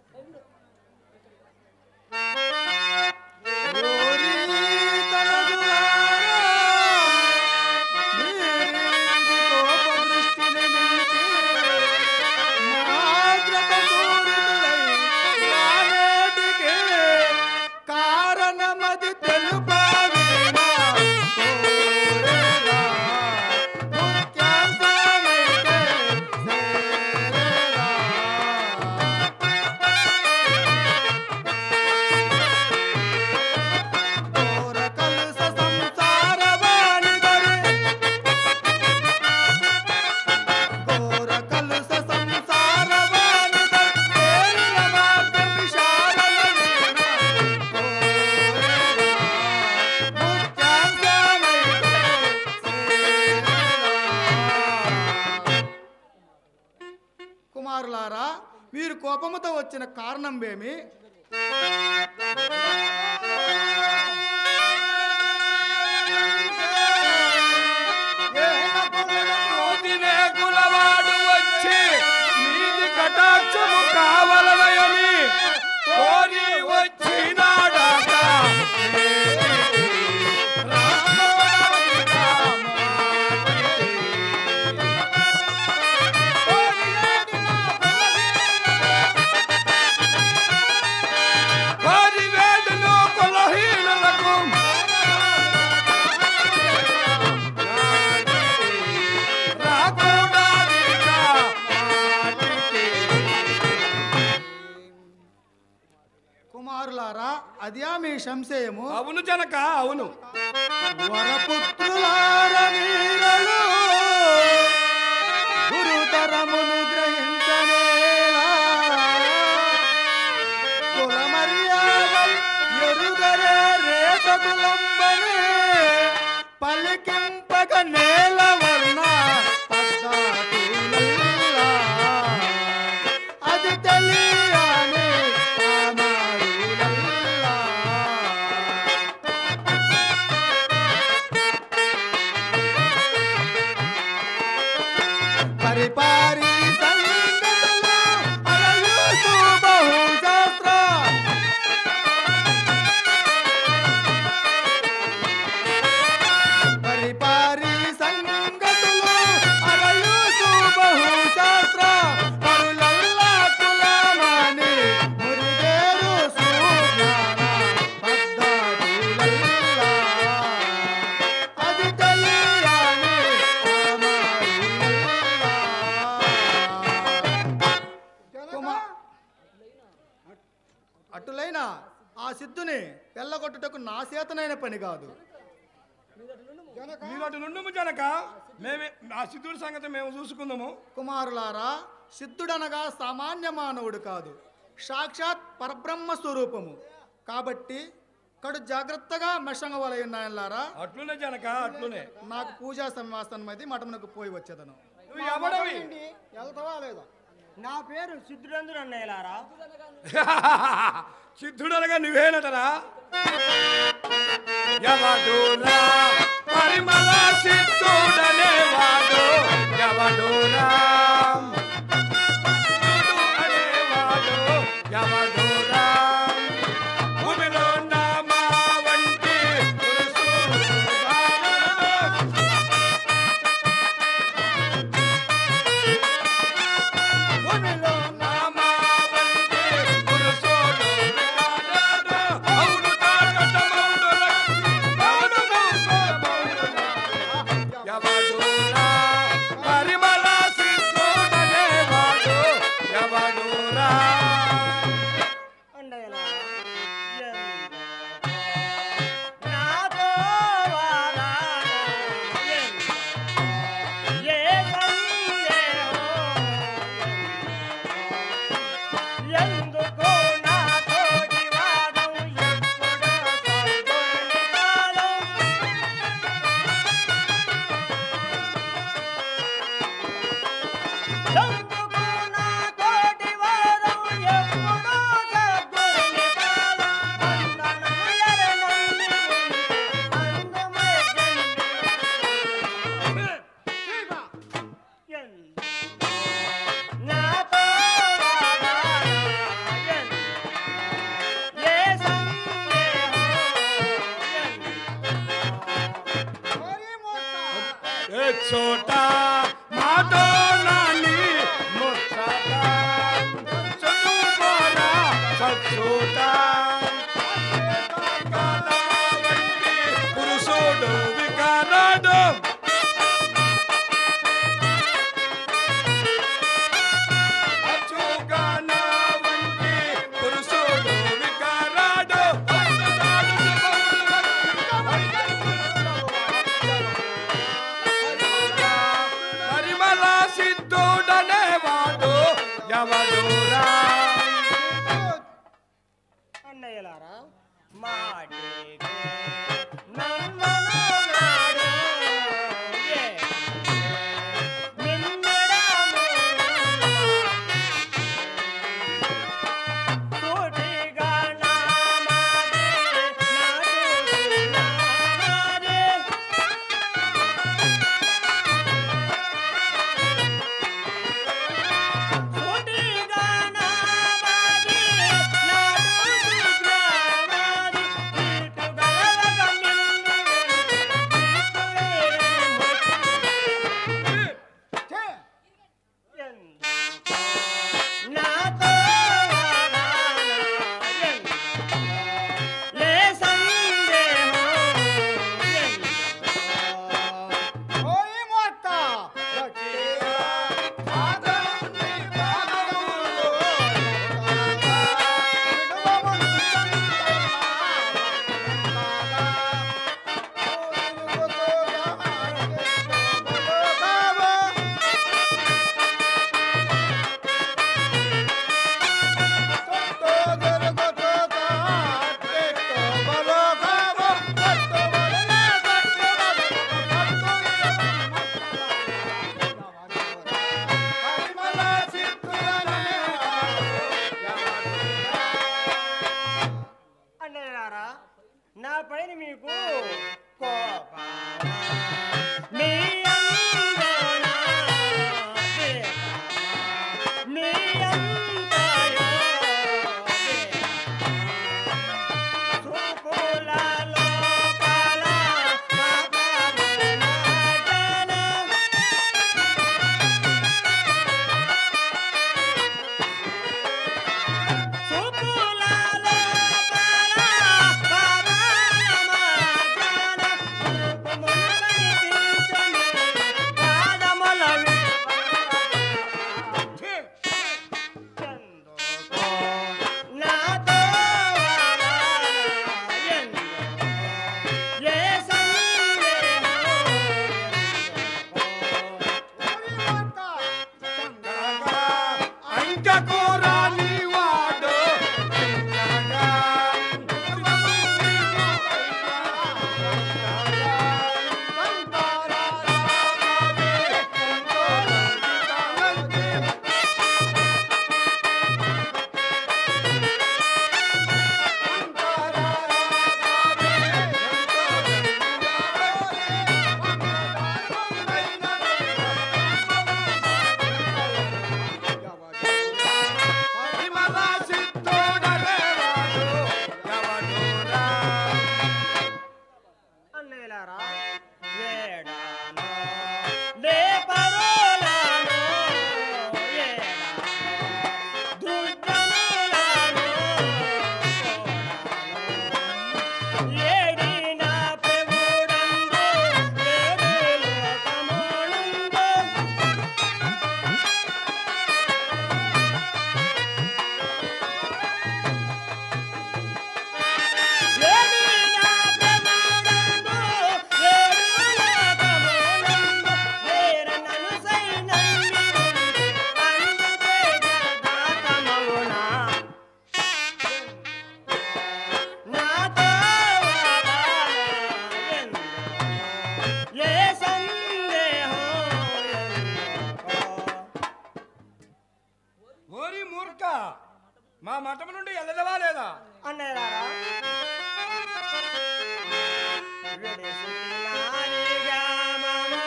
ఓరి తలజులారా, మీరింది కోపదృష్టిని నిలిచి, మాగ్రత సూరితులై నానేటికి కారణమది తెలుపావినా కోరెరా, ముఖ్యాంశమైతే సేరెరా. ఘోర కలుష సంసారవానిదరి. ఘోర కలుష సంసారవానిదరి. తేలిన మార్గం విశాలమైన కోరెరా. ముఖ్యాంశమైతే సేరెరా. కుమారులారా మీరు కోపముతో వచ్చిన కారణం ఏమి కోతినే కులవాడు వచ్చి నీది కటాక్షము కావలనయని కోరి వచ్చినాడట కోరి వేడును కులహీనులకు రాకూడదిక మాటికి. కుమారులారా అదియా మీ సంశయము అవును జనక అవును వరపుత్రులార మీరలు గురుతరమును గ్రహించనేలా కుల మర్యాదలు ఎరుగరే రేతకులంబని పలికింపగ నేల వర్ణ పద్దాతులల్లా. అది తెలియని పామారులల్లా. పరిపారి సంగతులు అలయూసు బహుశాస్త్ర. పరిపారి సంగతులు అలయూసు బహుశాస్త్ర. పరులల్లా కులమాని మురిగేరు సూర్యాన పద్ధతులల్లా. అది తెలియని కుమా- అటులైన ఆ సిద్ధుని తెల్లగొట్టుటకు నా చేతనైన పని కాదు మీరు అటు నుండి జనక మేమే ఆ సిద్ధుడి సంగతి మేము చూసుకుందాము కుమారులారా సిద్ధుడనగా సామాన్య మానవుడు కాదు సాక్షాత్ పరబ్రహ్మ స్వరూపము కాబట్టి కడు జాగ్రత్తగా మెషంగవలై ఉన్నాయన్నారా అట్లునే జనక అట్లునే నాకు పూజా సమాసం అది మఠమునకు పోయి వచ్చేదను నువ్వు ఎవడవి వెళ్తావా లేదా నా పేరు సిద్ధురంజన్ అన్నయ్యలారా సిద్ధుడనగా నువ్వేనటరా ఎవడురా పరిమళ సిద్ధుడనే వాడు ఎవడురా సిద్ధుడు అనేవాడు ఎవడురా భూమిలో ఉన్న మా వంటి పురుషుడు భూమిలో ఉన్న మా వంటి పురుషుడు అవును తాకట మౌనుల అవును మౌనుల ఎవడురా పరిమళ సిద్ధుడనే వాడు ఎవడురా అన్నయ్యలారా నాతో వాడాను ఏ సందేహం ఎందుకు నా తోటి వాదం ఎప్పుడో సర్దుని కాలం ఎందుకు నా తోటి వాదం ఎప్పుడో సర్దుని కాలం అందను ఎరనంది అందమే నాతో వాడాను సచ్చోట మాతో నాని ముచ్చట చదువుకోరా సచ్చోట పురుషుడు వికారాడు అచ్చుగాన వంటి పురుషుడు వికారాడు పరిమళ సిద్ధుడనే వాడు ఎవడురా అన్నయ్యలారా మాటికి నమ్మనున్నాడు ఏ నిన్నడము కోటిగా నామాదే నాటు నామాదే కోటిగా నామాదే నాటు గ్రామాది ఇటు గలవగ మిన్ను నాతో లే సందేహం ఓయ్ మొత్త అన్నయ్యారా నా పైన మీకు కోపమా? మీ అందోనా దేహమా? మీ అంతయో దేహమా? చూపుల లోపల పాపమున జన చూపులలో పల పవనమాజన రూపమున కనిపించని పాదముల చందుకో నాతో వలయందు ఏ సందేహం అంకకోరాని వాడు పరిమళ సిద్ధుడనే వాడు ఎవడురా అన్నయ్యలారా ఏడానో లే పరోలానో ఏడానో దుర్జనులానో కోడానో ఏడిన ప్రభుడందు ఏడు లోకమునందు ఏడిన ప్రభుడందు ఏడు లోకమునందు వేరనను సైనంది అందుకే జగదాతమౌనా నాతో వలయందు ఏ సందేహం ఎందుకో? ఓరి మూర్ఖ మా మఠం నుండి వెళ్ళదవా లేదా అన్నయ్యలారా విడిసినానిగా మమ.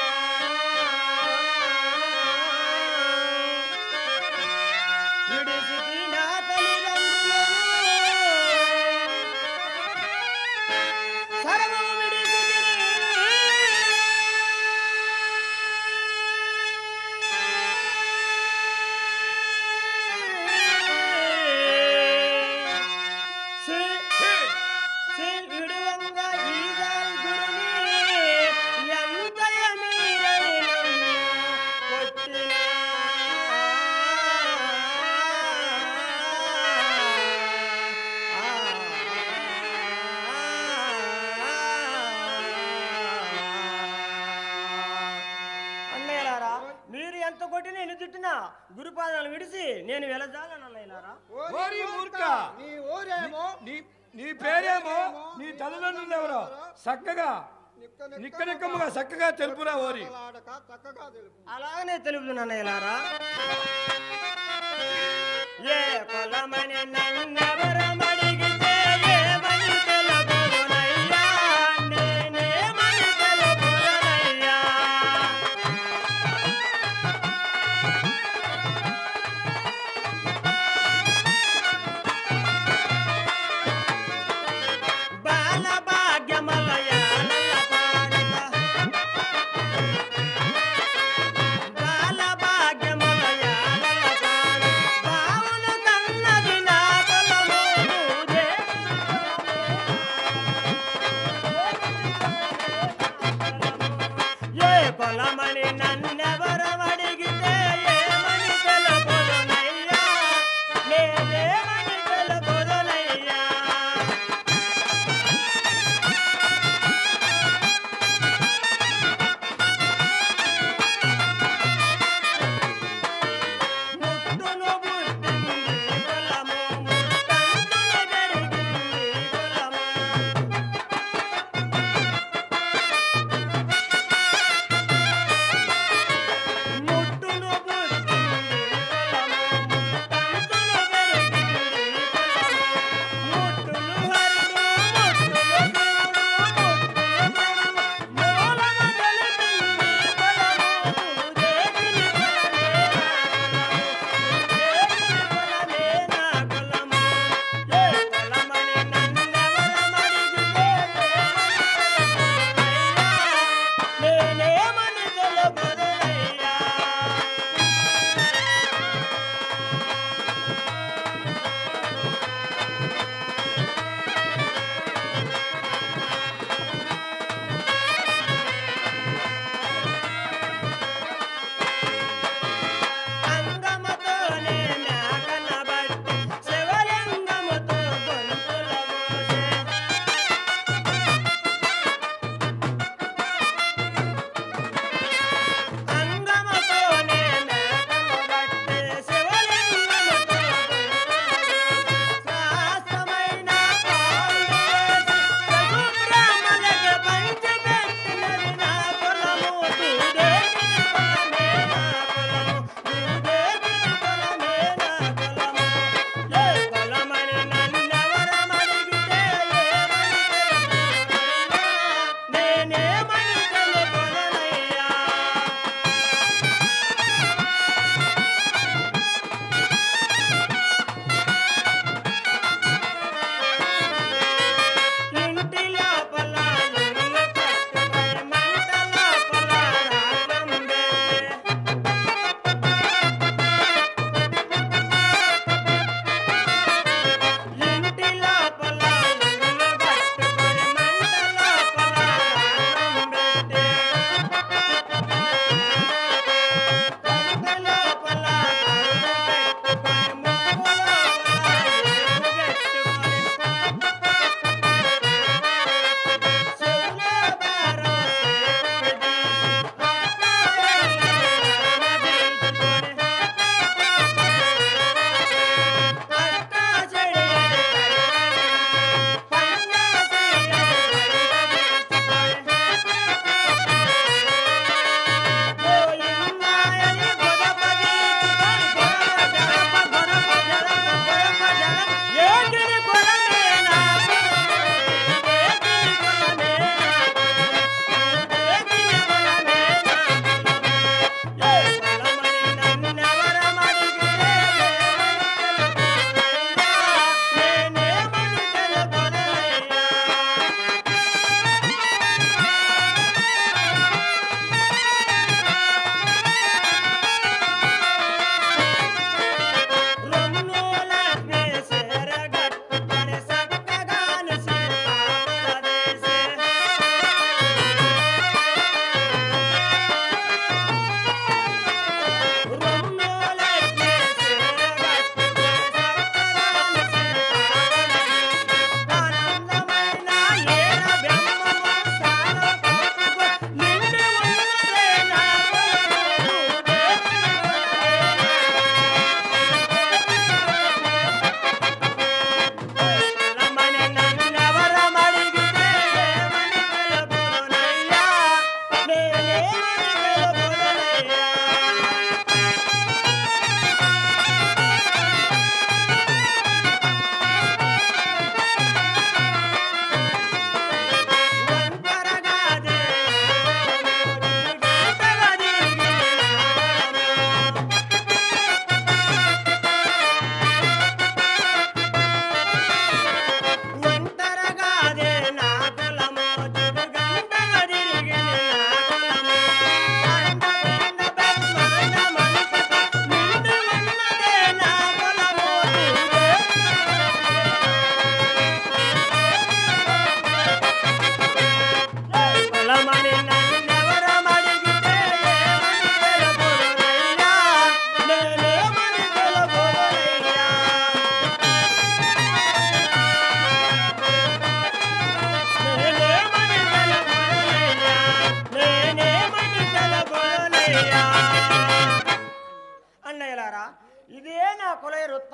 విడిసితి నా తల్లిదండ్రులను. సర్వము విడిసితిని. విడిచి నేను వెళజాలనన్నారా ఓరి మూర్ఖ నీ ఊరేమో నీ నీ పేరేమో నీ తల్లిదండ్రులు ఎవరో చక్కగా నిక్క నిక్కముగా చక్కగా తెలుపురా ఓరి ఆడక చక్కగా తెలుపు అలాగనే తెలుపుతున్నారా ఏ కులమని నన్నెవరమడిగితే ఏమని తెలుపునయ్యా నేనేమని తెలుపునయ్యా బాల భాగ్యమలయాల పాడక బాల భాగ్యమలయాల పాడి బావును కన్నది నా కులము నువ్వే. ఏ కులమని నన్నెవరమడిగితే ఏమని తెలుపుదునయ్యా నేనేమని తెలుపుదునయ్యా ముట్టును పుట్టింది కులము ముట్టంతును పెరిగింది కులము ముట్టును పుట్టింది కులము ముట్టంతును పెరిగింది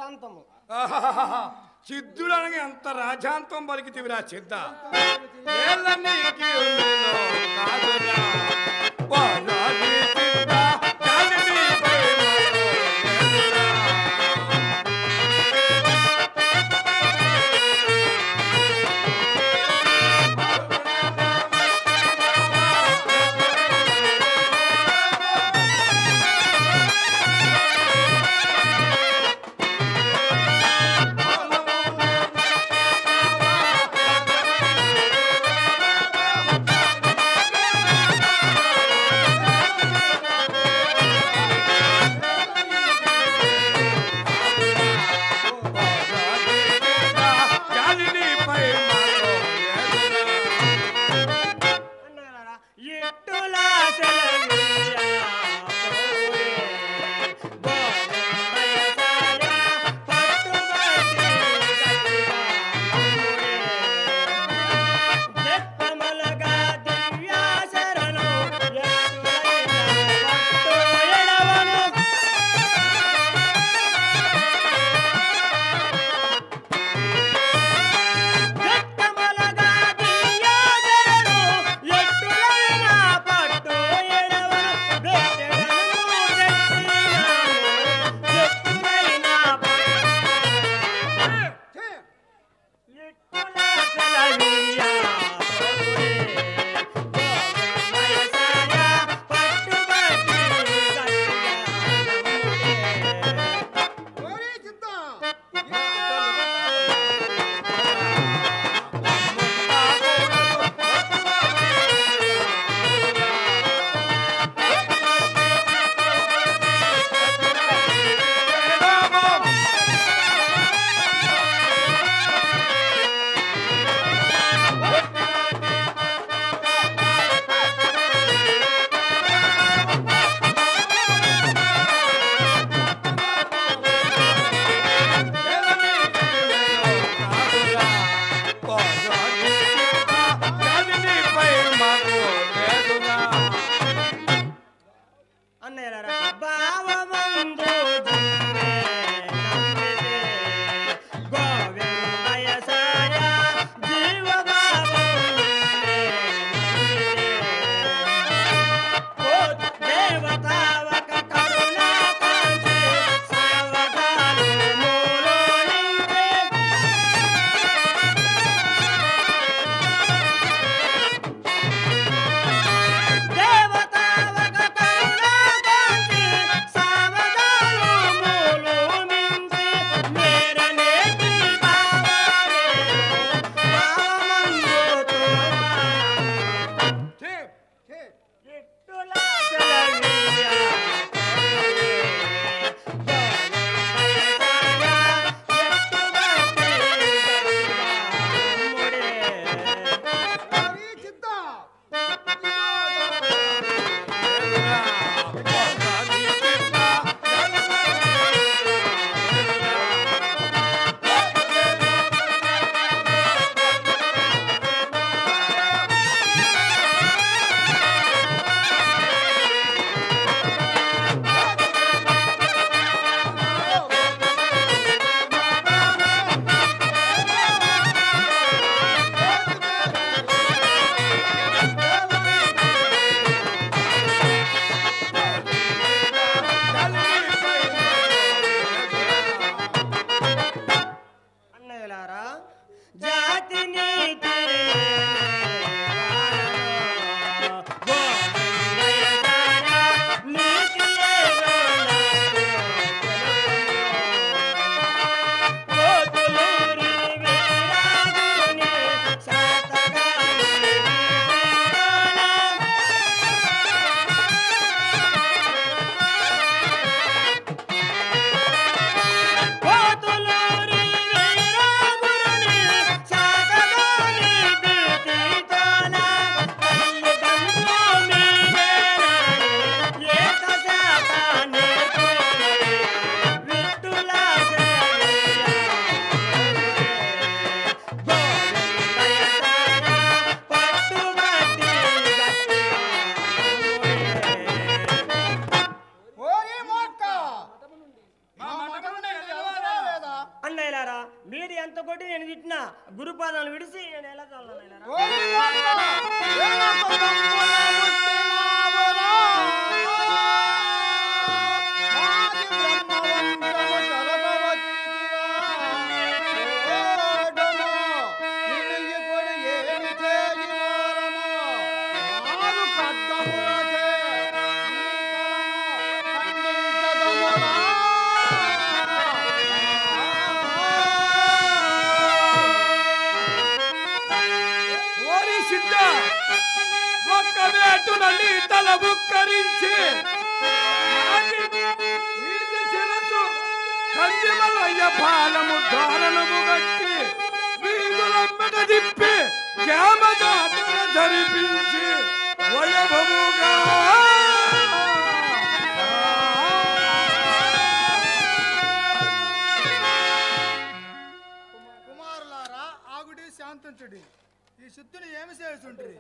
రాజాంతము ఆహాహాహా. సిద్ధుడు అనగా ఎంత రాజాంతం పలికితివిరా సిద్ధ ఏళ్ళన్నీకి ఉండును కాదురా. ఓ రాజీ సిద్ధ, జాలినీపై మరో ఏలురా. ఓ రాజీ సిద్ధ, జాలినీపై మరో ఏలురా. అన్నారా ఇట్టులా సెలవీయ పోరే బోలెంబయ సాయ పట్టుబట్టి గట్టిగా నమ్మురే దెప్పమలగా దివ్యా శరణు ఎట్టులైన పట్టు ఎడవను గట్టమలగా దియ్యాగరను, ఎట్టులైన పట్టు ఎడవను, బెట్టెడను గట్టినాము, ఎట్టులైన పట్టు ఇట్టుల సెలవీయ పోరే, గోవిందయ సాయ, పట్టుబట్టి గట్టిగా నమ్ముడే. మీరు ఎంత కొట్టి నేను తిట్టినా గురుపాదాలు విడిచి నేను ఎలా చల్లాను ఓరి వార్త, వెనక తమ్ముల ముట్టినావురా. మాది బ్రహ్మవంతము చరపవచ్చితివా. ఓడమో, నిన్ను ఇప్పుడు ఏమి చేయువారమో. నాగు ఖడ్గములచే నీ తలను ఖండించదమురా. ఓరి సిద్ధ ఒక్క వేటున నీ తల బుక్కరించి నాటి నీటి శిరస్సు కందిమలయ్య పాలము దారణము గట్టి వీధులమ్మట దిప్పి గ్యామ జాతర జరిపించి వైభవముగా కుమారులారా ఆగుడి శాంతించుడి ఈ సిద్ధుని ఏమి చేస్తుండ్రి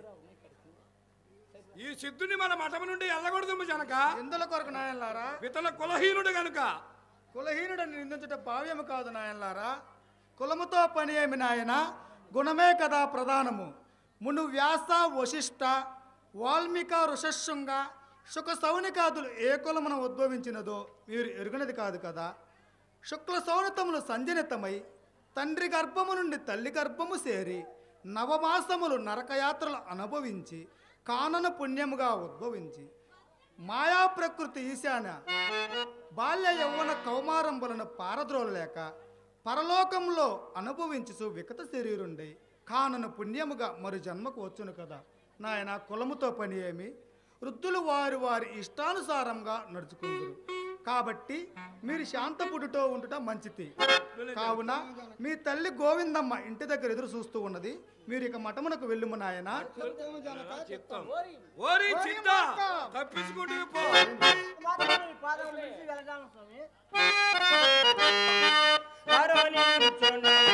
ఈ సిద్ధుని మన మఠం నుండి వెళ్ళకూడదు జనక ఇందుల కొరకు నాయనలారా ఇతల కులహీనుడు గనుక కులహీనుడని నిందించుట భావ్యము కాదు నాయనలారా కులముతో పని ఏమి నాయన గుణమే కదా ప్రధానము మును వ్యాస వశిష్ట వాల్మీక ఋషశృంగ శుక సౌనికాదులు ఏ కులమున ఉద్భవించినదో మీరు ఎరుగనది కాదు కదా శుక్ల సౌనితములు సంజనితమై తండ్రి గర్భము నుండి తల్లి గర్భము సేరి నవమాసములు నరకయాత్రలు అనుభవించి కానన పుణ్యముగా ఉద్భవించి మాయా ప్రకృతి ఈశాన్య బాల్య యౌవన కౌమారంబులను పారద్రోలలేక పరలోకంలో అనుభవించుచు వికత శరీరుండై కానను పుణ్యముగా మరి జన్మకు వచ్చును కదా నాయన కులముతో పని ఏమి వృద్ధులు వారి వారి ఇష్టానుసారంగా నడుచుకుందరు కాబట్టి మీరు శాంతపుడుతో ఉండుట మంచిది కావున మీ తల్లి గోవిందమ్మ ఇంటి దగ్గర ఎదురు చూస్తూ ఉన్నది మీరు ఇక మఠమునకు వెళ్ళుము నాయన చిత్తం ఓరి చిత్త తప్పించుకుంటూ పో పాదాలు విడిచి వెళదాము స్వామి కరుణించును